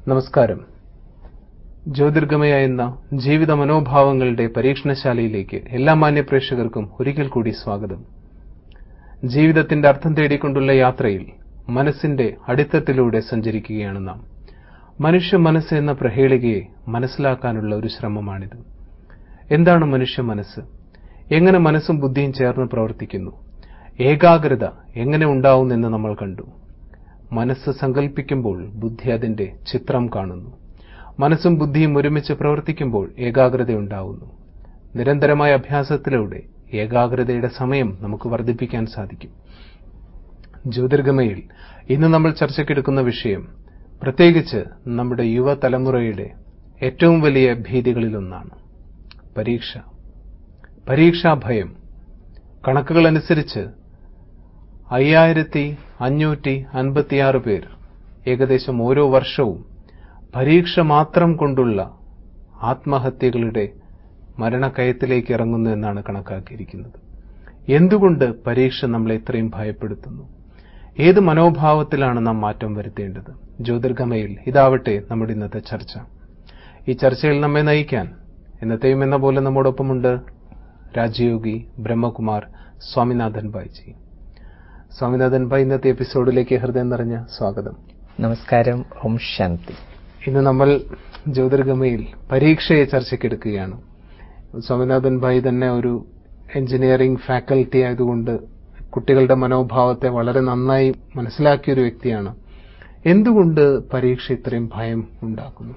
നമസ്കാരം ജ്യോതിർഗമയ എന്ന ജീവിത മനോഭാവങ്ങളുടെ പരീക്ഷണശാലയിലേക്ക് എല്ലാ മാന്യപ്രേക്ഷകർക്കും ഒരിക്കൽ കൂടി സ്വാഗതം ജീവിതത്തിന്റെ അർത്ഥം തേടിക്കൊണ്ടുള്ള യാത്രയിൽ മനസ്സിന്റെ അടിത്തട്ടിലൂടെ സഞ്ചരിക്കുകയാണ് നാം മനുഷ്യ മനസ്സ് എന്ന പ്രഹേളികയെ മനസ്സിലാക്കാനുള്ള ഒരു ശ്രമമാണിത് എന്താണ് മനുഷ്യ മനസ്സ് എങ്ങനെ മനസ്സും ബുദ്ധിയും ചേർന്ന് പ്രവർത്തിക്കുന്നു ഏകാഗ്രത എങ്ങനെ ഉണ്ടാവുന്നെന്ന് നമ്മൾ കണ്ടു മനസ്സ് സങ്കല്പിക്കുമ്പോൾ ബുദ്ധി അതിന്റെ ചിത്രം കാണുന്നു മനസ്സും ബുദ്ധിയും ഒരുമിച്ച് പ്രവർത്തിക്കുമ്പോൾ ഏകാഗ്രത ഉണ്ടാവുന്നു നിരന്തരമായ അഭ്യാസത്തിലൂടെ ഏകാഗ്രതയുടെ സമയം നമുക്ക് വർദ്ധിപ്പിക്കാൻ സാധിക്കും ജ്യോതിർഗമയിൽ ഇന്ന് നമ്മൾ ചർച്ചയ്ക്കെടുക്കുന്ന വിഷയം പ്രത്യേകിച്ച് നമ്മുടെ യുവതലമുറയുടെ ഏറ്റവും വലിയ ഭീതികളിലൊന്നാണ് പരീക്ഷ പരീക്ഷാ ഭയം കണക്കുകളനുസരിച്ച് അയ്യായിരത്തി അഞ്ഞൂറ്റി അൻപത്തിയാറ് പേർ ഏകദേശം ഓരോ വർഷവും പരീക്ഷ മാത്രം കൊണ്ടുള്ള ആത്മഹത്യകളുടെ മരണക്കയത്തിലേക്ക് ഇറങ്ങുന്നു എന്നാണ് കണക്കാക്കിയിരിക്കുന്നത് എന്തുകൊണ്ട് പരീക്ഷ നമ്മളെ ഇത്രയും ഭയപ്പെടുത്തുന്നു ഏത് മനോഭാവത്തിലാണ് നാം മാറ്റം വരുത്തേണ്ടത് ജ്യോതിർഗമയിൽ ഇതാവട്ടെ നമ്മുടെ ഇന്നത്തെ ചർച്ച ഈ ചർച്ചയിൽ നമ്മെ നയിക്കാൻ എന്നത്തെയും എന്ന പോലെ നമ്മോടൊപ്പമുണ്ട് രാജയോഗി ബ്രഹ്മകുമാർ സ്വാമിനാഥൻ ഭായ്ജി സ്വാമിനാഥൻ ഭായ് ഇന്നത്തെ എപ്പിസോഡിലേക്ക് ഹൃദയം നിറഞ്ഞ സ്വാഗതം നമസ്കാരം ഓം ശാന്തി ഇന്ന് നമ്മൾ ജ്യോതിർഗമയിൽ പരീക്ഷയെ ചർച്ചയ്ക്കെടുക്കുകയാണ് സ്വാമിനാഥൻ ഭായ് തന്നെ ഒരു എഞ്ചിനീയറിംഗ് ഫാക്കൽറ്റി ആയതുകൊണ്ട് കുട്ടികളുടെ മനോഭാവത്തെ വളരെ നന്നായി മനസ്സിലാക്കിയ ഒരു വ്യക്തിയാണ് എന്തുകൊണ്ട് പരീക്ഷ ഇത്രയും ഭയം ഉണ്ടാക്കുന്നു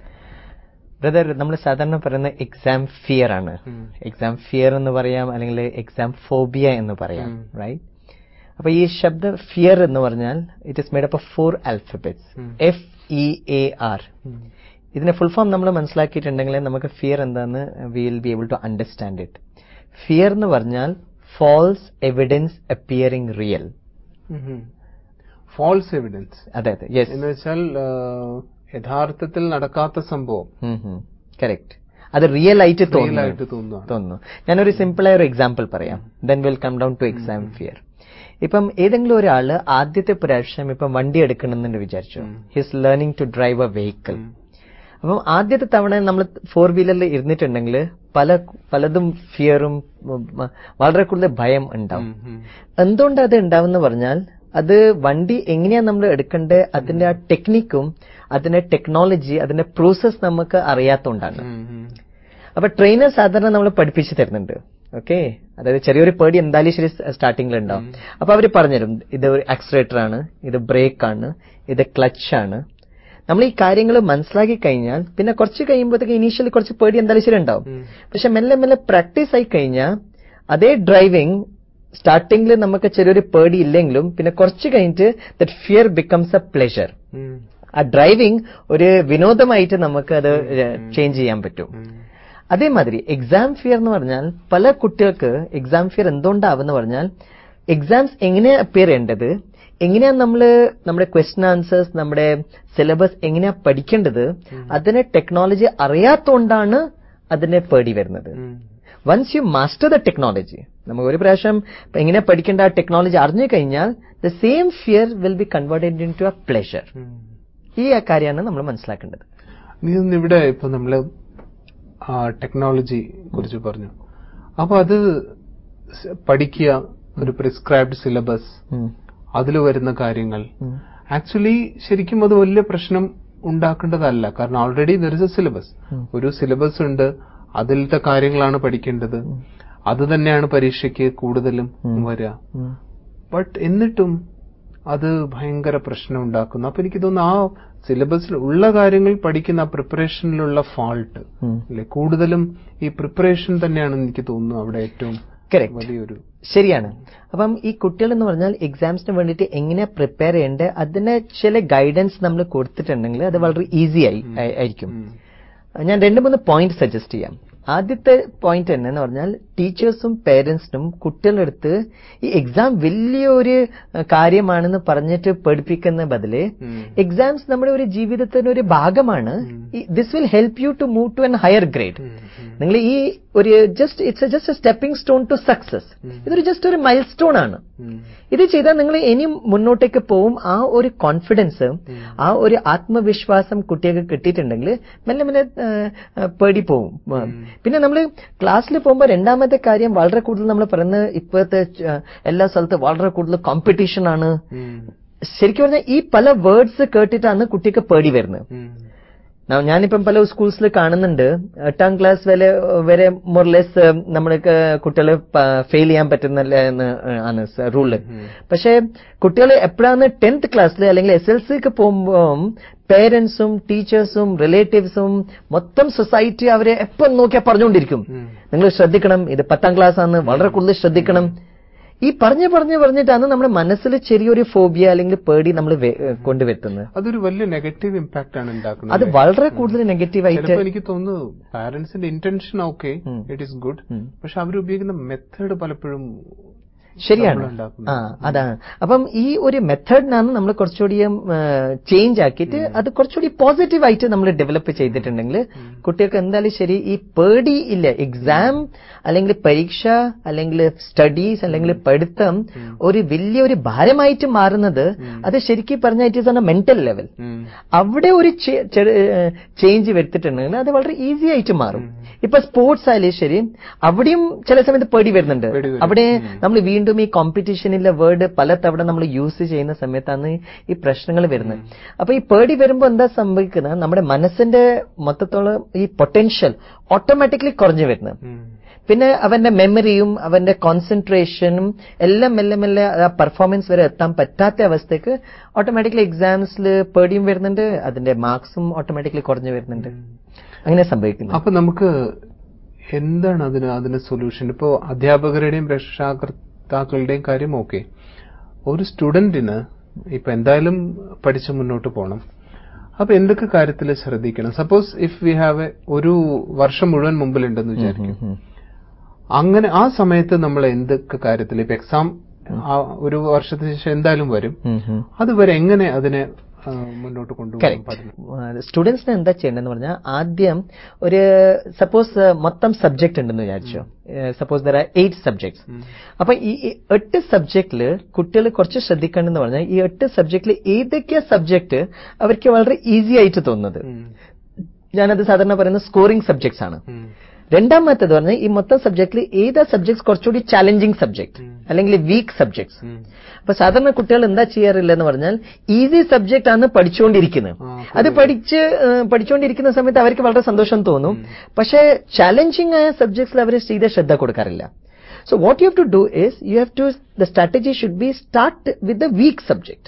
ബ്രദർ നമ്മൾ സാധാരണ പറയുന്ന എക്സാം ഫിയർ ആണ് ഉം. എക്സാം ഫിയർ എന്ന് പറയാം അല്ലെങ്കിൽ എക്സാം ഫോബിയ എന്ന് പറയാം ഉം. റൈറ്റ് അപ്പൊ ഈ ശബ്ദ ഫിയർ എന്ന് പറഞ്ഞാൽ it is made up of four alphabets um. F E A R ഇതിന്റെ ഫുൾ ഫോം നമ്മൾ മനസ്സിലാക്കിയിട്ടുണ്ടെങ്കിൽ നമുക്ക് ഫിയർ എന്താന്ന് will be able to understand it fear എന്ന് പറഞ്ഞാൽ false evidence appearing real false evidence അതെ അതെ യെസ് എന്ന് വെച്ചാൽ ആ, യഥാർത്ഥത്തിൽ നടക്കാത്ത സംഭവം കറക്റ്റ് അത് റിയൽ ആയിട്ട് റിയൽ തോന്നുന്നു ആയിട്ട് തോന്നുകയാണ് തോന്നുന്നു ഞാനൊരു സിമ്പിൾ ആയ ഒരു എക്സാമ്പിൾ പറയാം then will come down to exam fear ഇപ്പം ഏതെങ്കിലും ഒരാള് ആദ്യത്തെ പ്രാവശ്യം ഇപ്പം വണ്ടി എടുക്കണമെന്ന് വിചാരിച്ചു he's learning to drive a vehicle അപ്പം ആദ്യത്തെ തവണ നമ്മൾ ഫോർ വീലറിൽ ഇരുന്നിട്ടുണ്ടെങ്കിൽ പല പലതും ഫിയറും വളരെ കൂടുതൽ ഭയം ഉണ്ടാവും എന്തുകൊണ്ട് അത് ഉണ്ടാവുന്ന പറഞ്ഞാൽ അത് വണ്ടി എങ്ങനെയാ നമ്മൾ എടുക്കേണ്ടത് അതിന്റെ ആ ടെക്നിക്കും അതിന്റെ ടെക്നോളജി അതിന്റെ പ്രോസസ് നമുക്ക് അറിയാത്തോണ്ടാണ് അപ്പൊ ട്രെയിനർ സാധാരണ നമ്മൾ പഠിപ്പിച്ചു തരുന്നുണ്ട് ഓക്കെ അതായത് ചെറിയൊരു പേടി എന്തായാലും ശരി സ്റ്റാർട്ടിംഗിൽ ഉണ്ടാവും അപ്പൊ അവർ പറഞ്ഞുതരും ഇത് ഒരു ആക്സിലേറ്റർ ആണ് ഇത് ബ്രേക്ക് ആണ് ഇത് ക്ലച്ച് ആണ് നമ്മൾ ഈ കാര്യങ്ങൾ മനസ്സിലാക്കി കഴിഞ്ഞാൽ പിന്നെ കുറച്ച് കഴിയുമ്പോഴത്തേക്ക് ഇനീഷ്യലി കുറച്ച് പേടി എന്തായാലും ശരി ഉണ്ടാവും പക്ഷെ മെല്ലെ മെല്ലെ പ്രാക്ടീസ് ആയി കഴിഞ്ഞാൽ അതേ ഡ്രൈവിംഗ് സ്റ്റാർട്ടിംഗിൽ നമുക്ക് ചെറിയൊരു പേടി ഇല്ലെങ്കിലും പിന്നെ കുറച്ച് കഴിഞ്ഞിട്ട് that fear becomes a pleasure ആ ഡ്രൈവിംഗ് ഒരു വിനോദമായിട്ട് നമുക്ക് അത് ചേഞ്ച് ചെയ്യാൻ പറ്റും അതേമാതിരി എക്സാം ഫിയർ എന്ന് പറഞ്ഞാൽ പല കുട്ടികൾക്ക് എക്സാം ഫിയർ എന്തുകൊണ്ടാവെന്ന് പറഞ്ഞാൽ എക്സാംസ് എങ്ങനെയാ അപ്പിയർ ചെയ്യേണ്ടത് എങ്ങനെയാ നമ്മൾ നമ്മുടെ ക്വസ്റ്റൻ ആൻസേഴ്സ് നമ്മുടെ സിലബസ് എങ്ങനെയാ പഠിക്കേണ്ടത് അതിന് ടെക്നോളജി അറിയാത്തോണ്ടാണ് അതിനെ പേടി വരുന്നത് once you master the technology നമുക്ക് ഒരു പ്രാവശ്യം എങ്ങനെ പഠിക്കേണ്ട ആ ടെക്നോളജി അറിഞ്ഞു കഴിഞ്ഞാൽ the same fear will be converted into a pleasure ഈ കാര്യമാണ് നമ്മൾ മനസ്സിലാക്കേണ്ടത് നീ ഒന്ന് ഇവിടെ ഇപ്പൊ നമ്മള് ആ ടെക്നോളജി കുറിച്ച് പറഞ്ഞു അപ്പൊ അത് സ് പഠിക്കുക ഒരു പ്രിസ്ക്രൈബ്ഡ് സിലബസ് ഉം. അതിൽ വരുന്ന കാര്യങ്ങൾ ഉം. ആക്ച്വലി ശരിക്കും അത് വലിയ പ്രശ്നം ഉണ്ടാക്കേണ്ടതല്ല കാരണം already there is a syllabus um. ഒരു സിലബസ് ഉണ്ട് അതിലത്തെ കാര്യങ്ങളാണ് പഠിക്കേണ്ടത് അത് തന്നെയാണ് പരീക്ഷയ്ക്ക് കൂടുതലും വരിക ഉം. ബട്ട് എന്നിട്ടും അത് ഭയങ്കര പ്രശ്നം ഉണ്ടാക്കുന്നു അപ്പൊ എനിക്ക് തോന്നുന്നു ആ സിലബസിൽ ഉള്ള കാര്യങ്ങൾ പഠിക്കുന്ന ആ പ്രിപ്പറേഷനിലുള്ള ഫാൾട്ട് ഉം. അല്ലെ കൂടുതലും ഈ പ്രിപ്പറേഷൻ തന്നെയാണെന്ന് എനിക്ക് തോന്നുന്നു അവിടെ ഏറ്റവും Correct. വലിയൊരു ശരിയാണ് അപ്പം ഈ കുട്ടികൾ എന്ന് പറഞ്ഞാൽ എക്സാംസിന് വേണ്ടിയിട്ട് എങ്ങനെ പ്രിപ്പയർ ചെയ്യേണ്ടത് അതിന് ചില ഗൈഡൻസ് നമ്മൾ കൊടുത്തിട്ടുണ്ടെങ്കിൽ അത് വളരെ ഈസി ആയി ആയി- ആയിരിക്കും ഞാൻ രണ്ട് മൂന്ന് പോയിന്റ് സജസ്റ്റ് ചെയ്യാം ആദ്യത്തെ പോയിന്റ് തന്നെ എന്ന് പറഞ്ഞാൽ ടീച്ചേഴ്സും പേരൻസിനും കുട്ടികളുടെ അടുത്ത് ഈ എക്സാം വലിയൊരു അഹ്, കാര്യമാണെന്ന് പറഞ്ഞിട്ട് പഠിപ്പിക്കുന്ന ബദല് എക്സാംസ് നമ്മുടെ ഒരു ജീവിതത്തിന്റെ ഒരു ഭാഗമാണ് this will help you to move to an higher grade നിങ്ങൾ ഈ ഒരു just it's just a stepping stone to success ഇതൊരു ജസ്റ്റ് ഒരു മൈൽ സ്റ്റോൺ ആണ് ഇത് ചെയ്താൽ നിങ്ങൾ ഇനിയും മുന്നോട്ടേക്ക് പോവും ആ ഒരു കോൺഫിഡൻസ് ആ ഒരു ആത്മവിശ്വാസം കുട്ടികൾക്ക് കിട്ടിയിട്ടുണ്ടെങ്കിൽ മെല്ലെ മെല്ലെ ആ, ആ, പേടി പോവും ആ, പിന്നെ നമ്മൾ ക്ലാസ്സിൽ പോകുമ്പോൾ രണ്ടാമത്തെ കാര്യം വളരെ കൂടുതൽ നമ്മൾ പറയുന്നത് ഇപ്പോഴത്തെ ആ, എല്ലാ സ്ഥലത്തും വളരെ കൂടുതൽ കോമ്പറ്റീഷൻ ആണ് ഉം. ശരിക്കും ശരിക്കും പറഞ്ഞാൽ ഈ പല വേർഡ്സ് കേട്ടിട്ടാണ് കുട്ടിക്ക് പേടി വരുന്നത് ഉം. ന- ഞാനിപ്പം പല സ്കൂൾസിൽ കാണുന്നുണ്ട് എട്ടാം ക്ലാസ് വരെ വരെ മൊർലെസ് നമ്മൾക്ക് കുട്ടികളെ ഫെയിൽ ചെയ്യാൻ പറ്റുന്നില്ല എന്ന് ആണ് റൂള് പക്ഷേ കുട്ടികൾ എപ്പോഴാണ് ടെൻത്ത് ക്ലാസ്സിൽ അല്ലെങ്കിൽ എസ് എൽ സിക്ക് പോകുമ്പോൾ പേരൻസും ടീച്ചേഴ്സും റിലേറ്റീവ്സും മൊത്തം സൊസൈറ്റി അവരെ എപ്പം നോക്കിയാൽ പറഞ്ഞുകൊണ്ടിരിക്കും ഉം. നിങ്ങൾ ശ്രദ്ധിക്കണം ഇത് പത്താം ക്ലാസ് ആണ് വളരെ കൂടുതൽ ശ്രദ്ധിക്കണം ഈ പറഞ്ഞ് പറഞ്ഞ് പറഞ്ഞിട്ടാണ് നമ്മുടെ മനസ്സിൽ ചെറിയൊരു ഫോബിയ അല്ലെങ്കിൽ പേടി നമ്മൾ കൊണ്ടുവരുത്തുന്നത് അതൊരു വലിയ നെഗറ്റീവ് ഇമ്പാക്ട് ആണ് ഉണ്ടാക്കുന്നത് അത് വളരെ കൂടുതൽ നെഗറ്റീവായിട്ട് ചിലപ്പോ എനിക്ക് തോന്നുന്നു പാരന്റ്സിന്റെ intention okay it is good പക്ഷെ അവർ ഉപയോഗിക്കുന്ന മെത്തേഡ് പലപ്പോഴും ശരിയാണ് ഉണ്ടാക്കുന്നത്. ആ അതാണ് അപ്പം ഈ ഒരു മെത്തേഡിനാണ് നമ്മൾ കുറച്ചുകൂടി ചേഞ്ച് ആക്കിയിട്ട് അത് കുറച്ചുകൂടി പോസിറ്റീവ് ആയിട്ട് നമ്മൾ ഡെവലപ്പ് ചെയ്തിട്ടുണ്ടെങ്കിൽ കുട്ടികൾക്ക് എന്തായാലും ശരി ഈ പേടി ഇല്ല എക്സാം അല്ലെങ്കിൽ പരീക്ഷ അല്ലെങ്കിൽ സ്റ്റഡീസ് അല്ലെങ്കിൽ പഠിത്തം ഒരു വലിയൊരു ഭാരമായിട്ട് മാറുന്നത് അത് ശരിക്കും പറഞ്ഞാൽ it is on a mental level um. അവിടെ ഒരു ചേഞ്ച് വരുത്തിട്ടുണ്ടെങ്കിൽ അത് വളരെ ഈസി ആയിട്ട് മാറും ഇപ്പൊ സ്പോർട്സ് ആയാലും ശരി അവിടെയും ചില സമയത്ത് പേടി വരുന്നുണ്ട് പേടി വരും. അവിടെ നമ്മൾ വീണ്ടും ഈ കോമ്പറ്റീഷനിലെ വേർഡ് പലതവണ നമ്മൾ യൂസ് ചെയ്യുന്ന സമയത്താണ് ഈ പ്രശ്നങ്ങൾ വരുന്നത് അപ്പൊ ഈ പേടി വരുമ്പോൾ എന്താ സംഭവിക്കുന്നത് നമ്മുടെ മനസ്സിന്റെ മൊത്തത്തോളം ഈ പൊട്ടൻഷ്യൽ ഓട്ടോമാറ്റിക്കലി കുറഞ്ഞു വരുന്നത് ഉം. പിന്നെ അവന്റെ മെമ്മറിയും അവന്റെ കോൺസെൻട്രേഷനും എല്ലാം മെല്ലെ മെല്ലെ ആ പെർഫോമൻസ് വരെ എത്താൻ പറ്റാത്ത അവസ്ഥയ്ക്ക് ഓട്ടോമാറ്റിക്കലി എക്സാംസിൽ പേടിയും വരുന്നുണ്ട് അതിന്റെ മാർക്സും ഓട്ടോമാറ്റിക്കലി കുറഞ്ഞു വരുന്നുണ്ട് അങ്ങനെ സംഭവിക്കുന്നു അപ്പൊ നമുക്ക് എന്താണ് അതിന് അതിന് സൊല്യൂഷൻ ഇപ്പോ അധ്യാപകരുടെയും രക്ഷാകർത്താക്കളുടെയും കാര്യം ഓക്കെ ഒരു സ്റ്റുഡന്റിന് ഇപ്പൊ എന്തായാലും പഠിച്ച് മുന്നോട്ട് പോകണം അപ്പൊ എന്തൊക്കെ കാര്യത്തിൽ ശ്രദ്ധിക്കണം സപ്പോസ് ഇഫ് വി ഹാവ് ഒരു വർഷം മുഴുവൻ മുമ്പിലുണ്ടെന്ന് വിചാരിക്കും ഉം. അങ്ങനെ ആ സമയത്ത് നമ്മൾ എന്തൊക്കെ കാര്യത്തിൽ ഇപ്പൊ എക്സാം ഒരു വർഷത്തിന് ശേഷം എന്തായാലും വരും ഉം, ഉം. അതുവരെ എങ്ങനെ അതിനെ ആ, മുന്നോട്ട് കൊണ്ടുപോകാൻ Correct. പാടില്ല സ്റ്റുഡൻസിന് എന്താ ചെയ്യേണ്ടതെന്ന് പറഞ്ഞാൽ ആദ്യം ഒരു സപ്പോസ് മൊത്തം സബ്ജക്ട് ഉണ്ടെന്ന് വിചാരിച്ചോ suppose there are eight subjects അപ്പൊ ഈ ഈ എട്ട് സബ്ജക്റ്റില് കുട്ടികൾ കുറച്ച് ശ്രദ്ധിക്കേണ്ടതെന്ന് പറഞ്ഞാൽ ഈ എട്ട് സബ്ജക്റ്റിൽ ഏതൊക്കെ സബ്ജക്ട് അവർക്ക് വളരെ ഈസി ആയിട്ട് തോന്നുന്നത് ഉം. ഞാനത് സാധാരണ പറയുന്നത് സ്കോറിംഗ് സബ്ജക്ട്സ് ആണ് ഉം. രണ്ടാമത്തേത് പറഞ്ഞാൽ ഈ മൊത്തം സബ്ജക്റ്റിൽ ഏതാ സബ്ജക്ട്സ് കുറച്ചുകൂടി ചാലഞ്ചിങ് സബ്ജക്ട് അല്ലെങ്കിൽ വീക്ക് സബ്ജക്ട്സ് ഉം. അപ്പൊ സാധാരണ കുട്ടികൾ എന്താ ചെയ്യാറില്ല എന്ന് പറഞ്ഞാൽ ഈസി സബ്ജക്റ്റ് ആണ് പഠിച്ചുകൊണ്ടിരിക്കുന്നത് ആ, അത് പഠിച്ച് ഏഹ്, പഠിച്ചുകൊണ്ടിരിക്കുന്ന സമയത്ത് അവർക്ക് വളരെ സന്തോഷം തോന്നും പക്ഷേ ചാലഞ്ചിങ് ആയ സബ്ജക്ട്സിൽ അവർ ചെയ്ത ശ്രദ്ധ കൊടുക്കാറില്ല so what you have to do is you have to the strategy should be start with the weak subject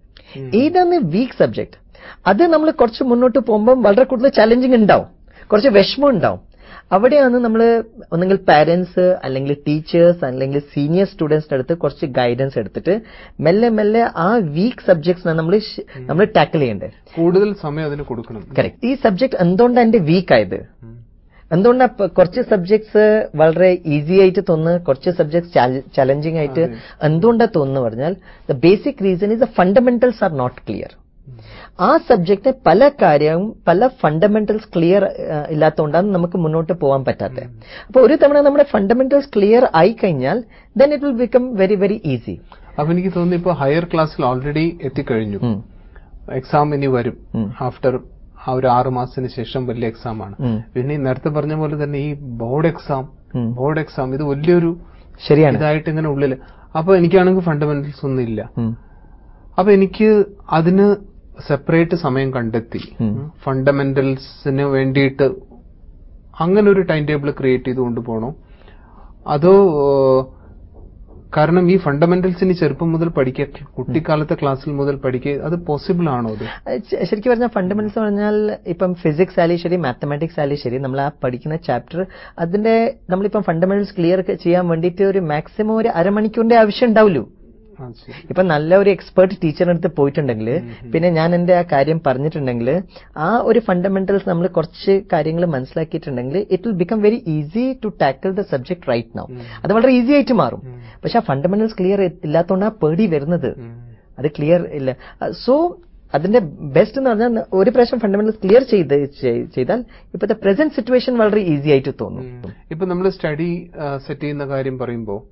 ഏതാണ് വീക്ക് സബ്ജക്ട് അത് നമ്മൾ കുറച്ച് മുന്നോട്ട് പോകുമ്പോൾ വളരെ കൂടുതൽ ചാലഞ്ചിങ് ഉണ്ടാവും കുറച്ച് വിഷമം ഉണ്ടാവും അവിടെയാണ് നമ്മൾ ഒന്നെങ്കിൽ പാരന്റ്സ് അല്ലെങ്കിൽ ടീച്ചേഴ്സ് അല്ലെങ്കിൽ സീനിയർ സ്റ്റുഡൻസിന്റെ അടുത്ത് കുറച്ച് ഗൈഡൻസ് എടുത്തിട്ട് മെല്ലെ മെല്ലെ ആ വീക്ക് സബ്ജക്ട്സിനെ നമ്മൾ നമ്മൾ ടാക്കിൾ ചെയ്യേണ്ടത് കൂടുതൽ സമയം അതിന് കൊടുക്കണം കറക്റ്റ് ഈ സബ്ജക്ട് എന്തുകൊണ്ടാണ് എന്റെ വീക്ക് ആയത് എന്തുകൊണ്ടാ പ- കുറച്ച് സബ്ജക്ട്സ് വളരെ ഈസി ആയിട്ട് തോന്നുന്നു കുറച്ച് സബ്ജക്ട്സ് ചലഞ്ചിങ് ആയിട്ട് എന്തുകൊണ്ടാ തോന്നുന്നു പറഞ്ഞാൽ the basic reason is the fundamentals are not clear ആ സബ്ജക്റ്റ് പല കാര്യവും പല ഫണ്ടമെന്റൽസ് ക്ലിയർ ഇല്ലാത്തതുകൊണ്ടാണ് നമുക്ക് മുന്നോട്ട് പോകാൻ പറ്റാത്തത് അപ്പൊ ഒരു തവണ നമ്മുടെ ഫണ്ടമെന്റൽസ് ക്ലിയർ ആയി കഴിഞ്ഞാൽ then it will become very very easy അപ്പൊ എനിക്ക് തോന്നുന്നു ഇപ്പൊ ഹയർ ക്ലാസ്സിൽ ഓൾറെഡി എത്തിക്കഴിഞ്ഞു എക്സാം ഇനി വരും ഉം. ആഫ്റ്റർ ആ ഒരു ആറു മാസത്തിന് ശേഷം വലിയ എക്സാം ആണ് പിന്നെ ഈ നേരത്തെ പറഞ്ഞ പോലെ തന്നെ ഈ board exam um. Board exam ഇത് വലിയൊരു ശരിയാണ് ഇതായിട്ട് ഇങ്ങനെ ഉള്ളില് അപ്പൊ എനിക്കാണെങ്കിൽ ഫണ്ടമെന്റൽസ് ഒന്നും ഇല്ല ഉം. അപ്പൊ എനിക്ക് അതിന് സെപ്പറേറ്റ് സമയം കണ്ടെത്തി ഉം. ഫണ്ടമെന്റൽസിന് വേണ്ടിയിട്ട് അങ്ങനെ ഒരു ടൈം ടേബിൾ ക്രിയേറ്റ് ചെയ്ത് കൊണ്ടുപോകണോ അതോ ഏഹ്, കാരണം ഈ ഫണ്ടമെന്റൽസിന് ചെറുപ്പം മുതൽ പഠിക്കുക കുട്ടിക്കാലത്തെ ക്ലാസ്സിൽ മുതൽ പഠിക്കുക അത് പോസിബിൾ ആണോ അത് അത് ശ- ശരിക്കും പറഞ്ഞാൽ ഫണ്ടമെന്റൽസ് പറഞ്ഞാൽ ഇപ്പം ഫിസിക്സ് ആയാലും ശരി മാത്തമാറ്റിക്സ് ആയാലും ശരി നമ്മൾ ആ പഠിക്കുന്ന ചാപ്റ്റർ അതിന്റെ നമ്മളിപ്പം ഫണ്ടമെന്റൽസ് ക്ലിയർ ചെയ്യാൻ വേണ്ടിയിട്ട് ഒരു മാക്സിമം ഒരു അരമണിക്കൂറിന്റെ ആവശ്യം ഉണ്ടാവുള്ളൂ ആ, ശരി. ഇപ്പൊ നല്ല ഒരു എക്സ്പേർട്ട് ടീച്ചറിന്റെ അടുത്ത് പോയിട്ടുണ്ടെങ്കിൽ പിന്നെ ഞാൻ എന്റെ ആ കാര്യം പറഞ്ഞിട്ടുണ്ടെങ്കിൽ ആ ഒരു ഫണ്ടമെന്റൽസ് നമ്മൾ കുറച്ച് കാര്യങ്ങൾ മനസ്സിലാക്കിയിട്ടുണ്ടെങ്കിൽ it will become very easy to tackle the subject right now അത് വളരെ ഈസി ആയിട്ട് മാറും പക്ഷെ ആ ഫണ്ടമെന്റൽസ് ക്ലിയർ ഇല്ലാത്തതുകൊണ്ട് ആ പേടി വരുന്നത് ഉം. അത് ക്ലിയർ ഇല്ല സോ അതിന്റെ ബെസ്റ്റ് എന്ന് പറഞ്ഞാൽ ഒരു പ്രാവശ്യം ഫണ്ടമെന്റൽസ് ക്ലിയർ ചെയ്ത് ചെയ്- ചെയ്താൽ ഇപ്പോഴത്തെ പ്രസന്റ് സിറ്റുവേഷൻ വളരെ ഈസി ആയിട്ട് തോന്നും ഇപ്പൊ നമ്മൾ സ്റ്റഡി സെറ്റ് ചെയ്യുന്ന കാര്യം പറയുമ്പോൾ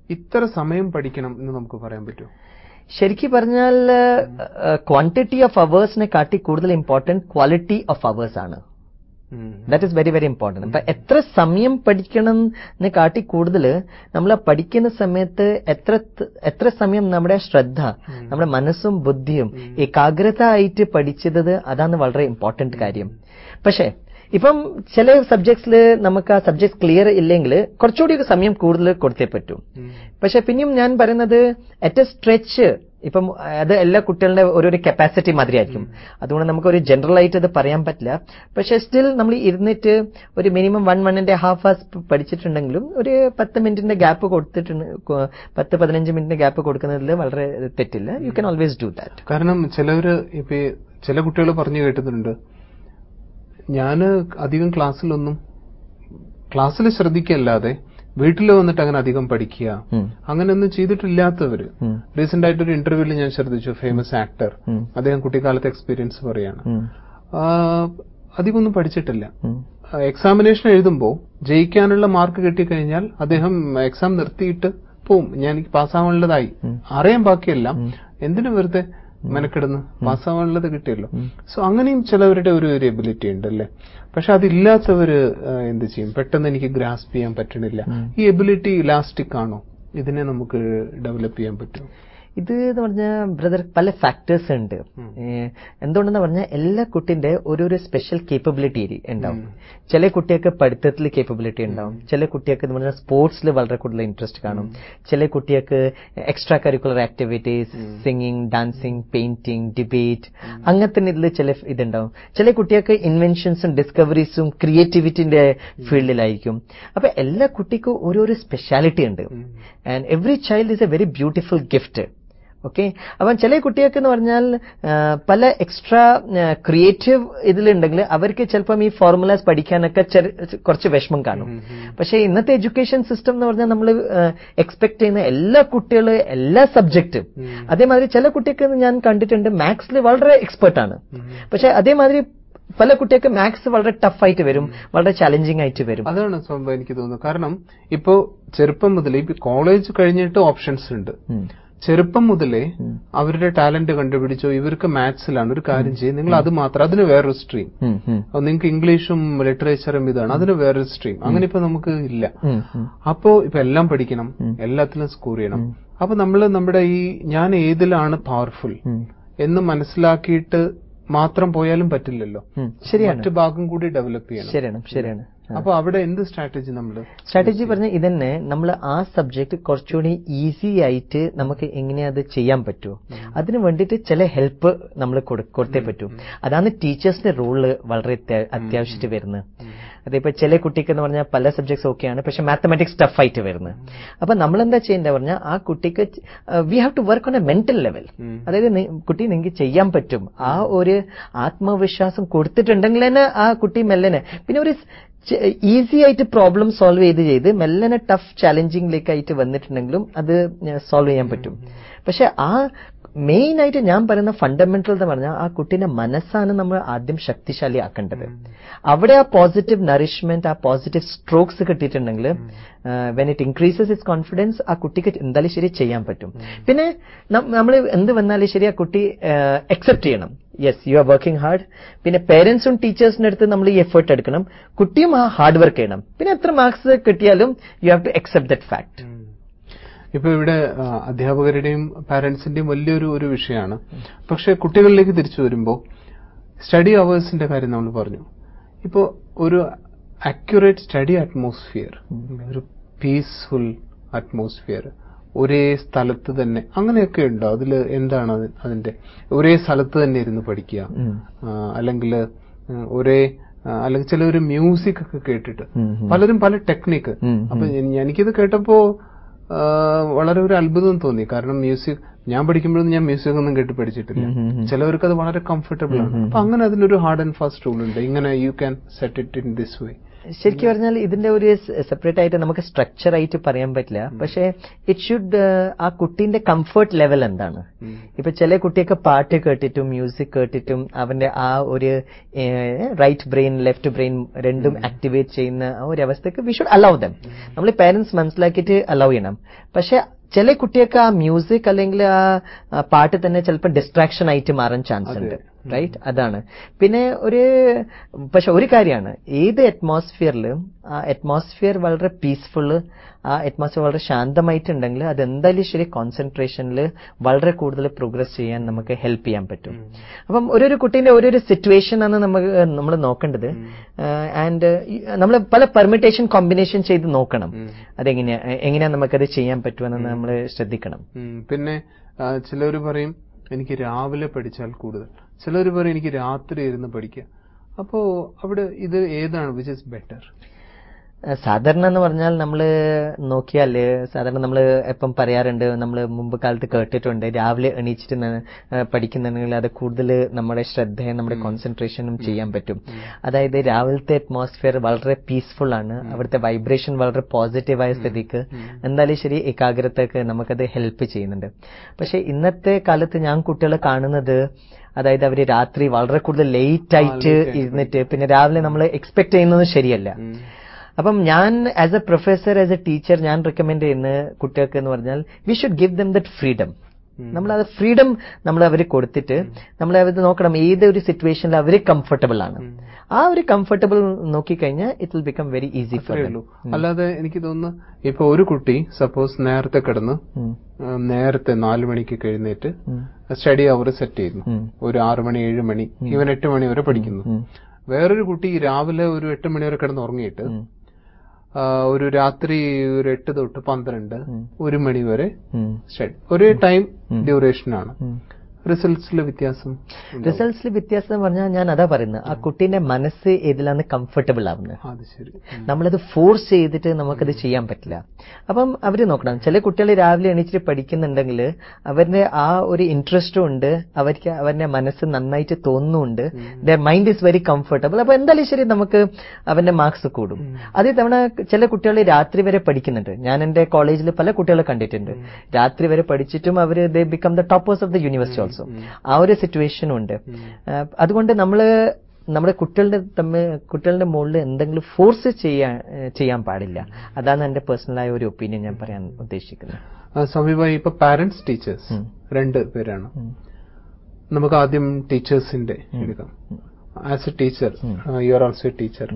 ഇത്ര സമയം പഠിക്കണം എന്ന് നമുക്ക് പറയാൻ പറ്റുമോ ശരിക്കും പറഞ്ഞാൽ ക്വാണ്ടിറ്റി ഓഫ് അവേഴ്സിനെ കാട്ടി കൂടുതൽ ഇമ്പോർട്ടന്റ് ക്വാളിറ്റി ഓഫ് അവേഴ്സ് ആണ് ഉം. That is very very important അപ്പൊ എത്ര സമയം പഠിക്കണം എന്ന് കാട്ടി കൂടുതൽ നമ്മൾ പഠിക്കുന്ന സമയത്ത് എത്ര എത്ര സമയം നമ്മുടെ ശ്രദ്ധ നമ്മുടെ മനസ്സും ബുദ്ധിയും ഏകാഗ്രത ആയിട്ട് പഠിച്ചത് അതാണ് വളരെ ഇമ്പോർട്ടന്റ് കാര്യം പക്ഷേ ഇപ്പം ചില സബ്ജക്ട്സിൽ നമുക്ക് ആ സബ്ജക്ട് ക്ലിയർ ഇല്ലെങ്കിൽ കുറച്ചുകൂടി ഒരു സമയം കൂടുതൽ കൊടുത്തേ പറ്റൂ ഉം. പക്ഷെ പിന്നെയും ഞാൻ പറയുന്നത് അറ്റ് എ സ്ട്രെച്ച് ഇപ്പം അത് എല്ലാ കുട്ടികളുടെ ഓരോരോ കപ്പാസിറ്റി മാതിരിയായിരിക്കും അതുകൊണ്ട് നമുക്ക് ഒരു ജനറൽ ആയിട്ട് അത് പറയാൻ പറ്റില്ല പക്ഷെ സ്റ്റിൽ നമ്മൾ ഇരുന്നിട്ട് ഒരു minimum one one and half hours പഠിച്ചിട്ടുണ്ടെങ്കിലും ഒരു പത്ത് മിനിറ്റിന്റെ ഗ്യാപ്പ് കൊടുത്തിട്ടുണ്ട് കൊ- പത്ത് പതിനഞ്ച് മിനിറ്റിന്റെ ഗ്യാപ്പ് കൊടുക്കുന്നതിൽ വളരെ തെറ്റില്ല you can always do that കാരണം ചിലവര് ഇപ്പൊ ഈ ചില കുട്ടികൾ പറഞ്ഞു കേട്ടിട്ടുണ്ട് ഞാന് അധികം ക്ലാസ്സിലൊന്നും ക്ലാസ്സിൽ ശ്രദ്ധിക്കല്ലാതെ വീട്ടിൽ വന്നിട്ട് അങ്ങനെ അധികം പഠിക്കുക അങ്ങനെയൊന്നും ചെയ്തിട്ടില്ലാത്തവര് റീസെന്റ് ആയിട്ട് ഒരു ഇന്റർവ്യൂവിൽ ഞാൻ ശ്രദ്ധിച്ചു ഫേമസ് ആക്ടർ അദ്ദേഹം കുട്ടിക്കാലത്തെ എക്സ്പീരിയൻസ് പറയാണ് ആ, അധികമൊന്നും പഠിച്ചിട്ടില്ല എക്സാമിനേഷൻ എഴുതുമ്പോൾ ജയിക്കാനുള്ള മാർക്ക് കിട്ടിക്കഴിഞ്ഞാൽ അദ്ദേഹം എക്സാം നിർത്തിയിട്ട് പോവും ഞാൻ എനിക്ക് പാസ്സാവാനുള്ളതായി അറിയാൻ ബാക്കിയെല്ലാം എന്തിനു വെറുതെ മെനക്കെടുന്ന് പാസ്സാവാനുള്ളത് കിട്ടിയല്ലോ സോ അങ്ങനെയും ചിലവരുടെ ഒരു ഒരു എബിലിറ്റി ഉണ്ട് അല്ലേ പക്ഷെ അതില്ലാത്തവര് ആ, എന്ത് ചെയ്യും പെട്ടെന്ന് എനിക്ക് ഗ്രാസ്പ് ചെയ്യാൻ പറ്റണില്ല ഈ എബിലിറ്റി ഇലാസ്റ്റിക് ആണോ ഇതിനെ നമുക്ക് ഡെവലപ്പ് ചെയ്യാൻ പറ്റും ഇത് എന്ന് പറഞ്ഞാൽ ബ്രദർ പല ഫാക്ടേഴ്സ് ഉണ്ട് ഏഹ് എന്തുകൊണ്ടെന്ന് പറഞ്ഞാൽ എല്ലാ കുട്ടിന്റെ ഓരോരോ സ്പെഷ്യൽ കേപ്പബിലിറ്റി ഉണ്ടാവും ചില കുട്ടികൾക്ക് പഠിത്തത്തിൽ കേപ്പബിലിറ്റി ഉണ്ടാവും ചില കുട്ടികൾക്ക് എന്ന് പറഞ്ഞാൽ സ്പോർട്സിൽ വളരെ കൂടുതൽ ഇൻട്രസ്റ്റ് കാണും ചില കുട്ടികൾക്ക് extra curricular activities singing dancing painting debate അങ്ങനത്തെ ഇതിൽ ചില ഇതുണ്ടാവും ചില കുട്ടികൾക്ക് ഇൻവെൻഷൻസും ഡിസ്കവറീസും ക്രിയേറ്റിവിറ്റിന്റെ ഫീൽഡിലായിരിക്കും അപ്പൊ എല്ലാ കുട്ടിക്കും ഓരോരോ സ്പെഷ്യാലിറ്റി ഉണ്ട് and every child is a very beautiful gift okay അപ്പം ചില കുട്ടികൾക്ക് എന്ന് പറഞ്ഞാൽ ആ, പല എക്സ്ട്രാ ക്രിയേറ്റീവ് ഇതിലുണ്ടെങ്കിൽ അവർക്ക് ചിലപ്പം ഈ ഫോർമുലാസ് പഠിക്കാനൊക്കെ ചെറി- കുറച്ച് വിഷമം കാണും പക്ഷേ ഇന്നത്തെ എഡ്യൂക്കേഷൻ സിസ്റ്റം എന്ന് പറഞ്ഞാൽ നമ്മൾ എക്സ്പെക്ട് ചെയ്യുന്ന എല്ലാ കുട്ടികളും എല്ലാ സബ്ജക്റ്റും അതേമാതിരി ചില കുട്ടികൾക്ക് ഞാൻ കണ്ടിട്ടുണ്ട് മാത്സിൽ വളരെ എക്സ്പെർട്ട് ആണ് പക്ഷെ അതേമാതിരി പല കുട്ടികൾക്ക് മാത്സ് വളരെ ടഫ് ആയിട്ട് വരും വളരെ ചാലഞ്ചിങ് ആയിട്ട് വരും അതാണ് സംഭവം എനിക്ക് തോന്നുന്നത് കാരണം ഇപ്പോ ചെറുപ്പം മുതൽ ഇപ്പൊ കോളേജ് കഴിഞ്ഞിട്ട് ഓപ്ഷൻസ് ഉണ്ട് ഉം. ചെറുപ്പം മുതലേ അവരുടെ ടാലന്റ് കണ്ടുപിടിച്ചോ ഇവർക്ക് മാത്സിലാണ് ഒരു കാര്യം ചെയ്യും നിങ്ങൾ അത് മാത്രം അതിന് വേറൊരു സ്ട്രീം ഉം, ഉം, നിങ്ങൾക്ക് ഇംഗ്ലീഷും ലിറ്ററേച്ചറും ഇതാണ് അതിന് വേറൊരു സ്ട്രീം അങ്ങനെ ഇപ്പൊ നമുക്ക് ഇല്ല ഉം, ഉം. അപ്പോ ഇപ്പൊ എല്ലാം പഠിക്കണം എല്ലാത്തിലും സ്കോർ ചെയ്യണം അപ്പൊ നമ്മൾ നമ്മുടെ ഈ ഞാൻ ഏതിലാണ് പവർഫുൾ ഉം. എന്ന് മനസ്സിലാക്കിയിട്ട് മാത്രം പോയാലും പറ്റില്ലല്ലോ ഉം. ശരിയാണ് മറ്റു ഭാഗം കൂടി ഡെവലപ്പ് ചെയ്യണം ശരിയാണ് ശരിയാണ് അപ്പൊ അവിടെ എന്ത് സ്ട്രാറ്റജി നമ്മൾ സ്ട്രാറ്റജി പറഞ്ഞ ഇതന്നെ നമ്മൾ ആ സബ്ജക്ട് കുറച്ചുകൂടി ഈസി ആയിട്ട് നമുക്ക് എങ്ങനെ അത് ചെയ്യാൻ പറ്റുമോ അതിന് വേണ്ടിയിട്ട് ചില ഹെൽപ്പ് നമ്മൾ കൊടുത്തേ പറ്റൂ അതാണ് ടീച്ചേഴ്സിന്റെ റോള് വളരെ അത്യാ- അത്യാവശ്യമായിട്ട് വരുന്നത് അതിപ്പോ ചില കുട്ടിക്ക് എന്ന് പറഞ്ഞാൽ പല സബ്ജക്ട്സ് ഓക്കെയാണ് പക്ഷെ മാത്തമാറ്റിക്സ് ടഫ് ആയിട്ട് വരുന്നത് അപ്പൊ നമ്മൾ എന്താ ചെയ്യേണ്ടത് പറഞ്ഞാൽ ആ കുട്ടിക്ക് we have to work on a mental level അതായത് നി- കുട്ടി നിങ്ങൾക്ക് ചെയ്യാൻ പറ്റും ആ ഒരു ആത്മവിശ്വാസം കൊടുത്തിട്ടുണ്ടെങ്കിൽ തന്നെ ആ കുട്ടി മെല്ലനെ പിന്നെ ഒരു ഈസി ആയിട്ട് പ്രോബ്ലം സോൾവ് ചെയ്ത് ചെയ്ത് മെല്ലനെ ടഫ് ചാലഞ്ചിങ്ങിലേക്കായിട്ട് വന്നിട്ടുണ്ടെങ്കിലും അത് സോൾവ് ചെയ്യാൻ പറ്റും പക്ഷെ ആ മെയിൻ ആയിട്ട് ഞാൻ പറയുന്ന ഫണ്ടമെന്റൽ എന്ന് പറഞ്ഞാൽ ആ കുട്ടീന്റെ മനസ്സാണ് നമ്മൾ ആദ്യം ശക്തിശാലി ആക്കേണ്ടത് അവിടെ ആ പോസിറ്റീവ് നറിഷ്മെന്റ് ആ പോസിറ്റീവ് സ്ട്രോക്സ് കിട്ടിയിട്ടുണ്ടെങ്കിൽ when it increases its confidence ആ കുട്ടിക്ക് എന്തായാലും ശരി ചെയ്യാൻ പറ്റും പിന്നെ നമ്മൾ എന്ത് വന്നാലും ശരി ആ കുട്ടി അക്സെപ്റ്റ് ചെയ്യണം yes you are working hard പിന്നെ പേരൻസും ടീച്ചേഴ്സിന്റെ അടുത്ത് നമ്മൾ ഈ എഫേർട്ട് എടുക്കണം കുട്ടിയും ആ ഹാർഡ് വർക്ക് ചെയ്യണം പിന്നെ എത്ര മാർക്സ് കിട്ടിയാലും you have to accept that fact ഇപ്പൊ ഇവിടെ ആ, അധ്യാപകരുടെയും പാരന്റ്സിന്റെയും വലിയൊരു ഒരു വിഷയമാണ് പക്ഷെ കുട്ടികളിലേക്ക് തിരിച്ചു വരുമ്പോൾ സ്റ്റഡി അവേഴ്സിന്റെ കാര്യം നമ്മൾ പറഞ്ഞു ഇപ്പോ ഒരു അക്യുറേറ്റ് സ്റ്റഡി അറ്റ്മോസ്ഫിയർ ഒരു പീസ്ഫുൾ അറ്റ്മോസ്ഫിയർ ഒരേ സ്ഥലത്ത് തന്നെ അങ്ങനെയൊക്കെ ഉണ്ടോ അതിൽ എന്താണ് അത് അതിന്റെ ഒരേ സ്ഥലത്ത് തന്നെ ഇരുന്ന് പഠിക്കുക അല്ലെങ്കിൽ ഒരേ ആ, അല്ലെങ്കിൽ ചില ഒരു മ്യൂസിക് ഒക്കെ കേട്ടിട്ട് പലരും പല ടെക്നിക്ക് ഉം, അപ്പൊ എൻ- എനിക്കിത് കേട്ടപ്പോ ആ, വളരെ ഒരു അത്ഭുതം തോന്നി കാരണം മ്യൂസിക് ഞാൻ പഠിക്കുമ്പോഴൊന്നും ഞാൻ മ്യൂസിക് ഒന്നും കേട്ട് പഠിച്ചിട്ടില്ല ചിലവർക്ക് അത് വളരെ കംഫർട്ടബിൾ ആണ് അപ്പൊ അങ്ങനെ അതിനൊരു ഹാർഡ് ആൻഡ് ഫാസ്റ്റ് റൂൾ ഉണ്ട് ഇങ്ങനെ you can set it in this way ശരിക്കും പറഞ്ഞാൽ ഇതിന്റെ ഒരു സെപ്പറേറ്റ് ആയിട്ട് നമുക്ക് സ്ട്രക്ചർ ആയിട്ട് പറയാൻ പറ്റില്ല പക്ഷേ ഇറ്റ് ഷുഡ് ആ കുട്ടീന്റെ കംഫർട്ട് ലെവൽ എന്താണ് ഇപ്പൊ ചില കുട്ടിയൊക്കെ പാട്ട് കേട്ടിട്ടും മ്യൂസിക് കേട്ടിട്ടും അവന്റെ ആ ഒരു റൈറ്റ് ബ്രെയിൻ ലെഫ്റ്റ് ബ്രെയിൻ രണ്ടും ആക്ടിവേറ്റ് ചെയ്യുന്ന ആ ഒരു അവസ്ഥക്ക് വി ഷുഡ് അലൗ ദം നമ്മൾ പേരൻസ് മനസ്സിലാക്കിയിട്ട് അലൗ ചെയ്യണം പക്ഷെ ചില കുട്ടിയൊക്കെ ആ മ്യൂസിക് അല്ലെങ്കിൽ ആ ആ പാട്ട് തന്നെ ചിലപ്പോൾ ഡിസ്ട്രാക്ഷൻ ആയിട്ട് മാറാൻ ചാൻസ് ഉണ്ട് റൈറ്റ് അതാണ് പിന്നെ ഒരു പക്ഷെ ഒരു കാര്യമാണ് ഏത് അറ്റ്മോസ്ഫിയറിലും ആ അറ്റ്മോസ്ഫിയർ വളരെ പീസ്ഫുൾ ആ അറ്റ്മോസ്ഫിയർ വളരെ ശാന്തമായിട്ടുണ്ടെങ്കിൽ അത് എന്തായാലും ശരി കോൺസെൻട്രേഷനിൽ വളരെ കൂടുതൽ പ്രോഗ്രസ് ചെയ്യാൻ നമുക്ക് ഹെൽപ്പ് ചെയ്യാൻ പറ്റും അപ്പം ഓരോരോ കുട്ടീന്റെ ഓരോരോ സിറ്റുവേഷൻ ആണ് നമുക്ക് നമ്മൾ നോക്കേണ്ടത് ആൻഡ് നമ്മൾ പല പെർമിറ്റേഷൻ കോമ്പിനേഷൻ ചെയ്ത് നോക്കണം അതെങ്ങനെയാ എങ്ങനെയാ നമുക്കത് ചെയ്യാൻ പറ്റുമെന്ന് നമ്മൾ ശ്രദ്ധിക്കണം ഉം. പിന്നെ ചിലർ പറയും എനിക്ക് രാവിലെ പഠിച്ചാൽ കൂടുതൽ ചിലർ പറയും എനിക്ക് രാത്രി ഇരുന്ന് പഠിക്കുക അപ്പോ അവിടെ ഇത് ഏതാണ് വിച്ച് ഇസ് ബെറ്റർ ഏഹ് സാധാരണ എന്ന് പറഞ്ഞാൽ നമ്മൾ നോക്കിയാൽ സാധാരണ നമ്മൾ എപ്പം പറയാറുണ്ട് നമ്മൾ മുമ്പ് കാലത്ത് കേട്ടിട്ടുണ്ട് രാവിലെ എണീച്ചിട്ട് ന- ഏഹ് പഠിക്കുന്നുണ്ടെങ്കിൽ അത് കൂടുതൽ നമ്മുടെ ശ്രദ്ധയും നമ്മുടെ കോൺസെൻട്രേഷനും ചെയ്യാൻ പറ്റും അതായത് രാവിലത്തെ അറ്റ്മോസ്ഫിയർ വളരെ പീസ്ഫുൾ ആണ് അവിടുത്തെ വൈബ്രേഷൻ വളരെ പോസിറ്റീവായ സ്ഥിതിക്ക് എന്തായാലും ശരി ഏകാഗ്രതയ്ക്ക് നമുക്കത് ഹെൽപ്പ് ചെയ്യുന്നുണ്ട് പക്ഷെ ഇന്നത്തെ കാലത്ത് ഞാൻ കുട്ടികളെ കാണുന്നത് അതായത് അവര് രാത്രി വളരെ കൂടുതൽ ലേറ്റ് ആയിട്ട് ഇരുന്നിട്ട് പിന്നെ രാവിലെ നമ്മൾ എക്സ്പെക്ട് ചെയ്യുന്നത് ശരിയല്ല അപ്പം ഞാൻ as a professor as a teacher ഞാൻ റെക്കമെൻഡ് ചെയ്യുന്ന കുട്ടികൾക്ക് എന്ന് പറഞ്ഞാൽ we should give them that freedom നമ്മൾ അത് ഫ്രീഡം നമ്മൾ അവർ കൊടുത്തിട്ട് നമ്മൾ അവർ നോക്കണം ഏത് ഒരു സിറ്റുവേഷനിൽ അവർ കംഫർട്ടബിൾ ആണ് ആ ഒരു കംഫർട്ടബിൾ നോക്കിക്കഴിഞ്ഞാൽ it will become very easy for അത്രേ ഉള്ളൂ അല്ലാതെ എനിക്ക് തോന്നുന്നു ഇപ്പൊ ഒരു കുട്ടി സപ്പോസ് നേരത്തെ കിടന്ന് ആ, നേരത്തെ നാലു മണിക്ക് എഴുന്നേറ്റ് സ്റ്റഡി അവർ സെറ്റ് ചെയ്യുന്നു ഒരു ആറു മണി ഏഴ് മണി ഇവൻ എട്ട് മണി വരെ പഠിക്കുന്നു വേറൊരു കുട്ടി രാവിലെ ഒരു എട്ട് മണി വരെ കിടന്ന് ഉറങ്ങിയിട്ട് ആ, ഒരു രാത്രി ഒരു എട്ട് തൊട്ട് പന്ത്രണ്ട് ഒരു മണി വരെ സ്റ്റഡി ഒരേ ടൈം ഡ്യൂറേഷൻ ആണ് റിസൾട്ട്സിലെ വ്യത്യാസം ഉണ്ടാവും. റിസൾട്ട്സിൽ വ്യത്യാസം എന്ന് പറഞ്ഞാൽ ഞാൻ അതാ പറയുന്നത് ആ കുട്ടീന്റെ മനസ്സ് ഏതിലാണ് കംഫർട്ടബിൾ ആവുന്നത് അത് ശരി ഉം. നമ്മളത് ഫോഴ്സ് ചെയ്തിട്ട് നമുക്കത് ചെയ്യാൻ പറ്റില്ല അപ്പം അവർ നോക്കണം ചില കുട്ടികൾ രാവിലെ എണീച്ചിട്ട് പഠിക്കുന്നുണ്ടെങ്കിൽ അവരുടെ ആ ഒരു ഇൻട്രസ്റ്റും ഉണ്ട് അവർക്ക് അവരുടെ മനസ്സ് നന്നായിട്ട് തോന്നുന്നുണ്ട് their mind is very comfortable അപ്പൊ എന്തായാലും ശരി നമുക്ക് അവന്റെ മാർക്സ് കൂടും അതേ തവണ ചില കുട്ടികൾ രാത്രി വരെ പഠിക്കുന്നുണ്ട് ഞാൻ എന്റെ കോളേജിൽ പല കുട്ടികളെ കണ്ടിട്ടുണ്ട് രാത്രി വരെ പഠിച്ചിട്ടും അവർ they become the toppers of the university also ആ ഒരു സിറ്റുവേഷനും ഉണ്ട് ആ, അതുകൊണ്ട് നമ്മള് നമ്മുടെ കുട്ടികളുടെ തമ്മിൽ കുട്ടികളുടെ മുകളിൽ എന്തെങ്കിലും ഫോഴ്സ് ചെയ്യാൻ ഏഹ് ചെയ്യാൻ പാടില്ല അതാണ് എന്റെ പേഴ്സണലായ ഒരു ഒപ്പീനിയൻ ഞാൻ പറയാൻ ഉദ്ദേശിക്കുന്നത് ആ, സമീപമായി ഇപ്പൊ പാരന്റ്സ് ടീച്ചേഴ്സ് രണ്ട് പേരാണ് നമുക്ക് ആദ്യം ടീച്ചേഴ്സിന്റെ എടുക്കാം as a teacher you are also a teacher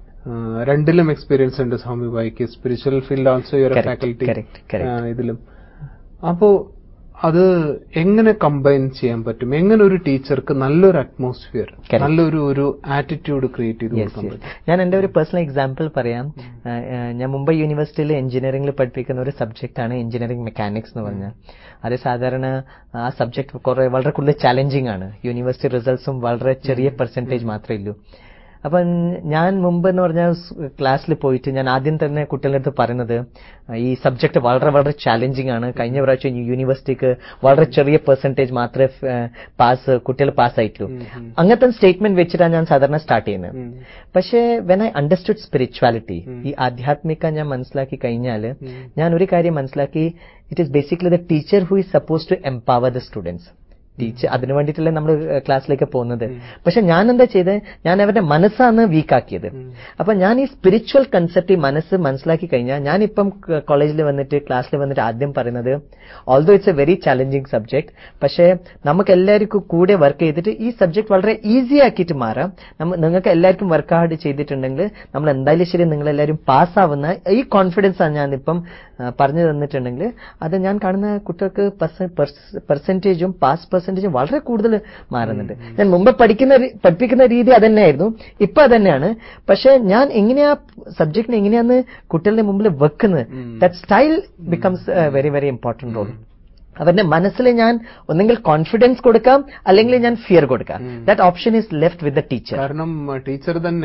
രണ്ടിലും എക്സ്പീരിയൻസ് ഉണ്ട് സമീപായിക്ക് spiritual field also you are Correct, faculty correct, correct. ഇതിലും അപ്പോ അത് എങ്ങനെ കമ്പൈൻ ചെയ്യാൻ പറ്റും എങ്ങനെ ഒരു ടീച്ചർക്ക് നല്ലൊരു അറ്റ്മോസ്ഫിയർ Correct. നല്ലൊരു ഒരു ആറ്റിറ്റ്യൂഡ് ക്രിയേറ്റ് ചെയ്ത് Yes, കൊടുക്കാൻ yes. പറ്റും ഞാൻ എന്റെ ഒരു പേഴ്സണൽ എക്സാമ്പിൾ പറയാം ആ, ആ, ഞാൻ മുംബൈ യൂണിവേഴ്സിറ്റിയിൽ എഞ്ചിനീയറിംഗിൽ പഠിപ്പിക്കുന്ന ഒരു സബ്ജക്റ്റ് ആണ് എഞ്ചിനീയറിംഗ് മെക്കാനിക്സ് എന്ന് പറഞ്ഞാൽ അത് സാധാരണ ആ സബ്ജക്ട് കുറെ വളരെ കൂടുതൽ ചാലഞ്ചിങ് ആണ് യൂണിവേഴ്സിറ്റി റിസൾട്ട്സും വളരെ ചെറിയ പെർസെന്റേജ് മാത്രമേ ഉള്ളൂ അപ്പം ഞാൻ മുമ്പ് എന്ന് പറഞ്ഞാൽ ക്ലാസ്സിൽ പോയിട്ട് ഞാൻ ആദ്യം തന്നെ കുട്ടികളുടെ അടുത്ത് പറയുന്നത് ഈ സബ്ജക്ട് വളരെ വളരെ ചാലഞ്ചിങ് ആണ് കഴിഞ്ഞ പ്രാവശ്യം യൂണിവേഴ്സിറ്റിക്ക് വളരെ ചെറിയ പെർസെന്റേജ് മാത്രമേ പാസ് കുട്ടികൾ പാസ് ആയിട്ടുള്ളൂ അങ്ങനത്തെ സ്റ്റേറ്റ്മെന്റ് വെച്ചിട്ടാണ് ഞാൻ സാധാരണ സ്റ്റാർട്ട് ചെയ്യുന്നത് പക്ഷേ വെൻ ഐ അണ്ടർസ്റ്റുഡ് സ്പിരിച്വാലിറ്റി ഈ ആധ്യാത്മിക ഞാൻ മനസ്സിലാക്കി കഴിഞ്ഞാൽ ഞാൻ ഒരു കാര്യം മനസ്സിലാക്കി it is basically the teacher who is suppose to empower the students teacher അതിനു വേണ്ടിയിട്ടല്ലേ നമ്മൾ ക്ലാസ്സിലേക്ക് പോകുന്നത് പക്ഷെ ഞാൻ എന്താ ചെയ്തത് ഞാൻ അവരുടെ മനസ്സാണ് വീക്കാക്കിയത് അപ്പൊ ഞാൻ ഈ സ്പിരിച്വൽ കൺസെപ്റ്റ് ഈ മനസ്സ് മനസ്സിലാക്കി കഴിഞ്ഞാൽ ഞാൻ ഇപ്പം കോളേജിൽ വന്നിട്ട് ക്ലാസ്സിൽ വന്നിട്ട് ആദ്യം പറയുന്നത് although it's a very challenging subject പക്ഷേ നമുക്ക് എല്ലാവർക്കും കൂടെ വർക്ക് ചെയ്തിട്ട് ഈ സബ്ജക്ട് വളരെ ഈസി ആക്കിയിട്ട് മാറാം നമ്മ- നിങ്ങൾക്ക് എല്ലാവർക്കും വർക്ക് ഹാർഡ് ചെയ്തിട്ടുണ്ടെങ്കിൽ നമ്മൾ എന്തായാലും ശരി നിങ്ങൾ എല്ലാവരും പാസ്സാവുന്ന ഈ കോൺഫിഡൻസ് ആണ് ഞാനിപ്പം ആ, പറഞ്ഞു തന്നിട്ടുണ്ടെങ്കിൽ അത് ഞാൻ കാണുന്ന കുട്ടികൾക്ക് പെർസെന്റേജും പാസ് പെർസെന്റേജും വളരെ കൂടുതൽ മാറുന്നുണ്ട് ഞാൻ മുമ്പ് പഠിക്കുന്ന രീ- പഠിപ്പിക്കുന്ന രീതി അതന്നെയായിരുന്നു ഇപ്പൊ അതന്നെയാണ് പക്ഷെ ഞാൻ എങ്ങനെയാ സബ്ജക്റ്റിനെ എങ്ങനെയാന്ന് കുട്ടികളുടെ മുമ്പിൽ വെക്കുന്നത് that style becomes very very important role അവരുടെ മനസ്സിൽ ഞാൻ ഒന്നെങ്കിൽ കോൺഫിഡൻസ് കൊടുക്കാം അല്ലെങ്കിൽ ഞാൻ ഫിയർ കൊടുക്കാം that option is left with the teacher കാരണം ടീച്ചർ തന്നെ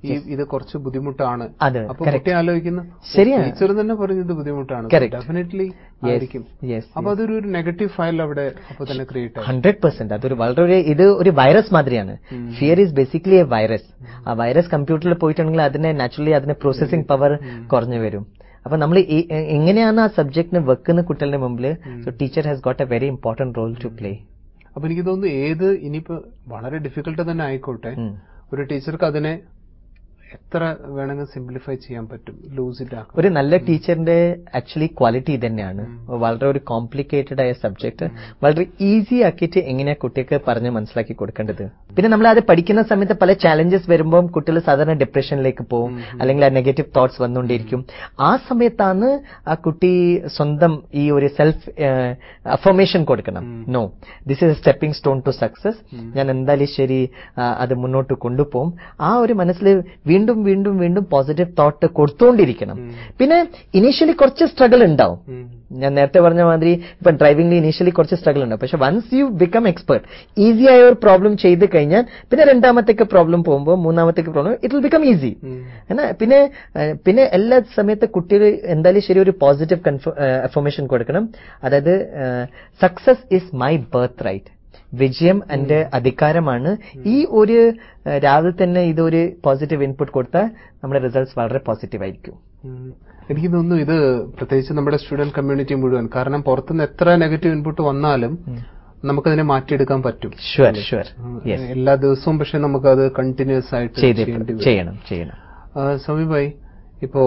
ഈ ഇത് കുറച്ച് ബുദ്ധിമുട്ടാണ് അതെ, അപ്പൊ correct. കുട്ടി ആലോചിക്കുന്നു ശരിയാണ്. ടീച്ചർ തന്നെ പറഞ്ഞത് ബുദ്ധിമുട്ടാണ് Correct. ഡെഫിനറ്റ്ലി Yes, ആയിരിക്കും yes, അപ്പൊ അതൊരു നെഗറ്റീവ് ഫയൽ അവിടെ അപ്പൊ തന്നെ ക്രിയേറ്റ് ആയി ഹൺഡ്രഡ് പെർസെന്റ് അതൊരു വളരെ ഒരു- ഇത് ഒരു വൈറസ് മാതിരിയാണ് fear is basically a virus ആ വൈറസ് കമ്പ്യൂട്ടറിൽ പോയിട്ടുണ്ടെങ്കിൽ അതിനെ നാച്ചുറലി അതിന്റെ പ്രോസസിംഗ് പവർ കുറഞ്ഞു വരും അപ്പൊ നമ്മൾ എങ്ങനെയാണ് ആ സബ്ജക്റ്റിന് വെക്കുന്ന കുട്ടികളുടെ മുമ്പിൽ so teacher has got a very important role to play അപ്പൊ എനിക്ക് തോന്നുന്നു ഏത് ഇനിയിപ്പോ വളരെ ഡിഫിക്കൽട്ട് തന്നെ ആയിക്കോട്ടെ ഒരു ടീച്ചർക്ക് അതിനെ എത്ര വേണമെങ്കിൽ സിംപ്ലിഫൈ ചെയ്യാൻ പറ്റും ലൂസ് ഇറ്റ് ആക്കാം ഒരു നല്ല ടീച്ചറിന്റെ ആക്ച്വലി ക്വാളിറ്റി തന്നെയാണ് വളരെ ഒരു കോംപ്ലിക്കേറ്റഡ് ആയ സബ്ജക്ട് വളരെ ഈസി ആക്കിയിട്ട് എങ്ങനെയാ കുട്ടിക്ക് പറഞ്ഞ് മനസ്സിലാക്കി കൊടുക്കേണ്ടത് പിന്നെ നമ്മൾ അത് പഠിക്കുന്ന സമയത്ത് പല ചാലഞ്ചസ് വരുമ്പോൾ കുട്ടികൾ സാധാരണ ഡിപ്രഷനിലേക്ക് പോകും അല്ലെങ്കിൽ ആ നെഗറ്റീവ് തോട്ട്സ് വന്നുകൊണ്ടിരിക്കും ആ സമയത്താണ് ആ കുട്ടി സ്വന്തം ഈ ഒരു സെൽഫ് അഫർമേഷൻ കൊടുക്കണം no this is a stepping stone to success ഞാൻ എന്തായാലും ശരി ആ, അത് മുന്നോട്ട് കൊണ്ടുപോകും ആ ഒരു മനസ്സിൽ വീണ്ടും വീണ്ടും വീണ്ടും പോസിറ്റീവ് തോട്ട് കൊടുത്തുകൊണ്ടിരിക്കണം പിന്നെ ഇനീഷ്യലി കുറച്ച് സ്ട്രഗിൾ ഉണ്ടാവും ഉം. ഞാൻ നേരത്തെ പറഞ്ഞ മാതിരി ഇപ്പൊ ഡ്രൈവിംഗിൽ ഇനീഷ്യലി കുറച്ച് സ്ട്രഗിൾ ഉണ്ടാവും പക്ഷെ once you become expert easy ആയ ഒരു പ്രോബ്ലം ചെയ്ത് കഴിഞ്ഞാൽ പിന്നെ രണ്ടാമത്തേക്ക് പ്രോബ്ലം പോകുമ്പോൾ മൂന്നാമത്തേക്ക് problem it will become easy എന്നാ പിന്നെ ഏഹ്, പിന്നെ എല്ലാ സമയത്ത് കുട്ടികൾ എന്തായാലും ശരി ഒരു പോസിറ്റീവ് അഫർമേഷൻ കൊടുക്കണം അതായത് success is my birth right വിജയം എന്റെ അധികാരമാണ് ഈ ഒരു ഏഹ്, രാവിലെ തന്നെ ഇതൊരു പോസിറ്റീവ് ഇൻപുട്ട് കൊടുത്താൽ നമ്മുടെ റിസൾട്ട്സ് വളരെ പോസിറ്റീവ് ആയിരിക്കും ഉം. എനിക്ക് തോന്നുന്നു ഇത് പ്രത്യേകിച്ച് നമ്മുടെ സ്റ്റുഡന്റ് കമ്മ്യൂണിറ്റി മുഴുവൻ കാരണം പുറത്തുനിന്ന് എത്ര നെഗറ്റീവ് ഇൻപുട്ട് വന്നാലും നമുക്കതിനെ മാറ്റിയെടുക്കാൻ പറ്റും ഷുവർ ഷുവർ ഉം. യെസ് എല്ലാ ദിവസവും പക്ഷെ നമുക്കത് കണ്ടിന്യൂസ് ആയിട്ട് ചെയ്തേ ചെയ്യേണ്ടി വരും. ചെയ്യണം ചെയ്യണം ആ, സമീർ ഭായി ഇപ്പോ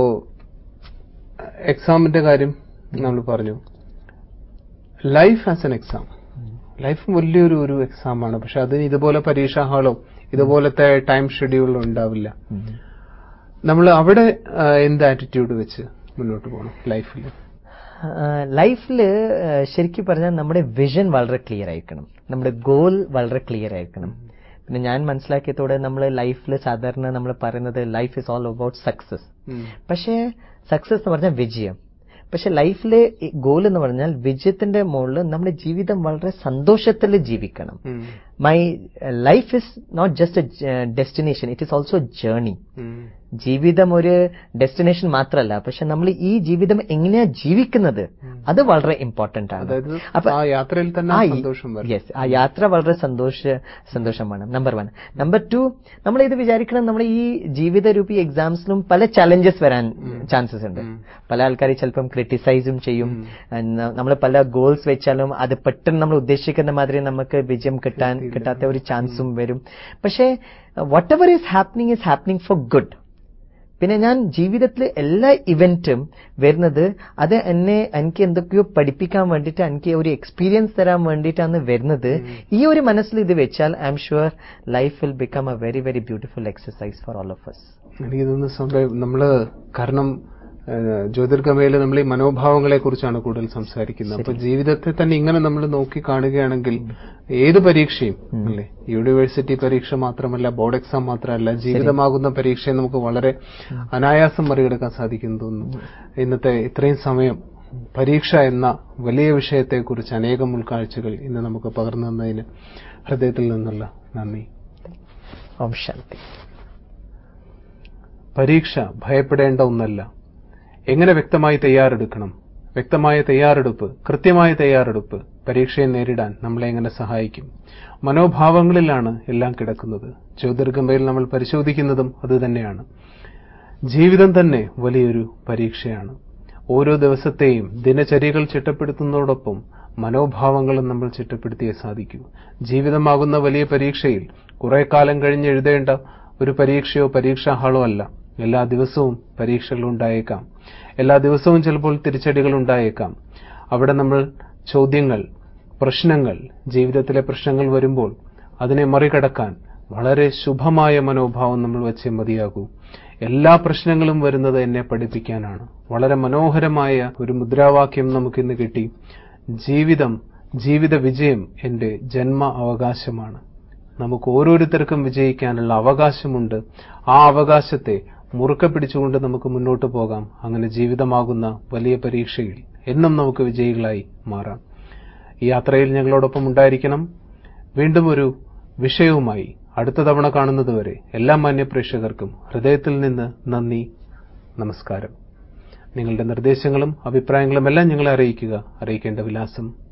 എക്സാമിന്റെ കാര്യം നമ്മൾ പറഞ്ഞു life as an exam life വലിയൊരു ഒരു എക്സാം ആണ് പക്ഷെ അതിന് ഇതുപോലെ പരീക്ഷാ ഹാളോ ഇതുപോലത്തെ ടൈം ഷെഡ്യൂളോ ഉണ്ടാവില്ല നമ്മൾ അവിടെ ആ, എന്ത് ആറ്റിറ്റ്യൂഡ് വെച്ച് മുന്നോട്ട് പോകണം ലൈഫിൽ ലൈഫിൽ ശരിക്കും പറഞ്ഞാൽ നമ്മുടെ വിഷൻ വളരെ ക്ലിയർ ആയിരിക്കണം നമ്മുടെ ഗോൾ വളരെ ക്ലിയർ ആയിരിക്കണം പിന്നെ ഞാൻ മനസ്സിലാക്കിയതോടെ നമ്മൾ ലൈഫിൽ സാധാരണ നമ്മൾ പറയുന്നത് life is all about success പക്ഷേ സക്സസ് എന്ന് പറഞ്ഞാൽ വിജയം പക്ഷെ ലൈഫിലെ ഗോൾ എന്ന് പറഞ്ഞാൽ വിജയത്തിന്റെ മുകളിൽ നമ്മുടെ ജീവിതം വളരെ സന്തോഷത്തിൽ ജീവിക്കണം my life is not just a destination it is also journey ജീവിതം ഒരു ഡെസ്റ്റിനേഷൻ മാത്രമല്ല പക്ഷെ നമ്മൾ ഈ ജീവിതം എങ്ങനെയാ ജീവിക്കുന്നത് അത് വളരെ ഇമ്പോർട്ടന്റ് ആണ് അതായത് അപ്പൊ ആ യാത്രയിൽ തന്നെ ആ ആ ഈ- സന്തോഷം വരും yes, ആ യാത്ര വളരെ സന്തോഷ സന്തോഷമാണ് നമ്പർ വൺ നമ്പർ ടു നമ്മൾ ഇത് വിചാരിക്കണം നമ്മുടെ ഈ ജീവിത രൂപി എക്സാംസിലും പല ചലഞ്ചസ് വരാൻ ചാൻസസ് ഉണ്ട് പല ആൾക്കാർ ചിലപ്പം ക്രിട്ടിസൈസും ചെയ്യും നമ്മൾ പല ഗോൾസ് വെച്ചാലും അത് പെട്ടെന്ന് നമ്മൾ ഉദ്ദേശിക്കുന്ന മാതിരി നമുക്ക് വിജയം കിട്ടാൻ കിട്ടാത്ത ഒരു ചാൻസും വരും പക്ഷേ whatever is happening is happening for good പിന്നെ ഞാൻ ജീവിതത്തിൽ എല്ലാ ഇവന്റും വരുന്നത് അത് എന്നെ എനിക്ക് എന്തൊക്കെയോ പഠിപ്പിക്കാൻ വേണ്ടിയിട്ട് എനിക്ക് ഒരു എക്സ്പീരിയൻസ് തരാൻ വേണ്ടിയിട്ടാണ് വരുന്നത് ഈ ഒരു മനസ്സിൽ ഇത് വെച്ചാൽ I am sure life will become a very very beautiful exercise for all of us എനിക്ക് തോന്നുന്നു സംഭവം നമ്മള് കാരണം ഏഹ്, ജ്യോതിർഗമയിൽ നമ്മൾ ഈ മനോഭാവങ്ങളെ കുറിച്ചാണ് കൂടുതൽ സംസാരിക്കുന്നത് അപ്പൊ ജീവിതത്തെ തന്നെ ഇങ്ങനെ നമ്മൾ നോക്കി കാണുകയാണെങ്കിൽ ഏത് പരീക്ഷയും അല്ലേ യൂണിവേഴ്സിറ്റി പരീക്ഷ മാത്രമല്ല ബോർഡ് എക്സാം മാത്രമല്ല ജീവിതമാകുന്ന പരീക്ഷയെ നമുക്ക് വളരെ അനായാസം മറികടക്കാൻ സാധിക്കുന്നു തോന്നുന്നു ഇന്നത്തെ ഇത്രയും സമയം പരീക്ഷ എന്ന വലിയ വിഷയത്തെക്കുറിച്ച് അനേകം ഉൾക്കാഴ്ചകൾ ഇന്ന് നമുക്ക് പകർന്നു തന്നതിന് ഹൃദയത്തിൽ നിന്നുള്ള നന്ദി ഓം ശാന്തി പരീക്ഷ ഭയപ്പെടേണ്ട ഒന്നല്ല എങ്ങനെ വ്യക്തമായി തയ്യാറെടുക്കണം വ്യക്തമായ തയ്യാറെടുപ്പ് കൃത്യമായ തയ്യാറെടുപ്പ് പരീക്ഷയെ നേരിടാൻ നമ്മളെ എങ്ങനെ സഹായിക്കും മനോഭാവങ്ങളിലാണ് എല്ലാം കിടക്കുന്നത് ജ്യോതിർഗമയിൽ നമ്മൾ പരിശോധിക്കുന്നതും അതുതന്നെയാണ് ജീവിതം തന്നെ വലിയൊരു പരീക്ഷയാണ് ഓരോ ദിവസത്തെയും ദിനചര്യകൾ ചിട്ടപ്പെടുത്തുന്നതോടൊപ്പം മനോഭാവങ്ങളും നമ്മൾ ചിട്ടപ്പെടുത്തിയേ സാധിക്കൂ ജീവിതമാകുന്ന വലിയ പരീക്ഷയിൽ കുറെ കാലം കഴിഞ്ഞ് എഴുതേണ്ട ഒരു പരീക്ഷയോ പരീക്ഷാ ഹാളോ അല്ല എല്ലാ ദിവസവും പരീക്ഷകൾ ഉണ്ടായേക്കാം എല്ലാ ദിവസവും ചിലപ്പോൾ തിരിച്ചടികൾ ഉണ്ടായേക്കാം അവിടെ നമ്മൾ ചോദ്യങ്ങൾ പ്രശ്നങ്ങൾ ജീവിതത്തിലെ പ്രശ്നങ്ങൾ വരുമ്പോൾ അതിനെ മറികടക്കാൻ വളരെ ശുഭമായ മനോഭാവം നമ്മൾ വെച്ചേ മതിയാകൂ എല്ലാ പ്രശ്നങ്ങളും വരുന്നത് എന്നെ പഠിപ്പിക്കാനാണ് വളരെ മനോഹരമായ ഒരു മുദ്രാവാക്യം നമുക്കിന്ന് കിട്ടി ജീവിതം ജീവിത വിജയം എന്റെ ജന്മ അവകാശമാണ് നമുക്ക് ഓരോരുത്തർക്കും വിജയിക്കാനുള്ള അവകാശമുണ്ട് ആ അവകാശത്തെ മുറുക്കെ പിടിച്ചുകൊണ്ട് നമുക്ക് മുന്നോട്ട് പോകാം അങ്ങനെ ജീവിതമാകുന്ന വലിയ പരീക്ഷയിൽ എന്നും നമുക്ക് വിജയികളായി മാറാം ഈ യാത്രയിൽ ഞങ്ങളോടൊപ്പം ഉണ്ടായിരിക്കണം വീണ്ടും ഒരു വിഷയവുമായി അടുത്ത തവണ കാണുന്നതുവരെ എല്ലാ മാന്യപ്രേക്ഷകർക്കും ഹൃദയത്തിൽ നിന്ന് നന്ദി നമസ്കാരം നിങ്ങളുടെ നിർദ്ദേശങ്ങളും അഭിപ്രായങ്ങളും എല്ലാം ഞങ്ങളെ അറിയിക്കുക അറിയിക്കേണ്ട വിലാസം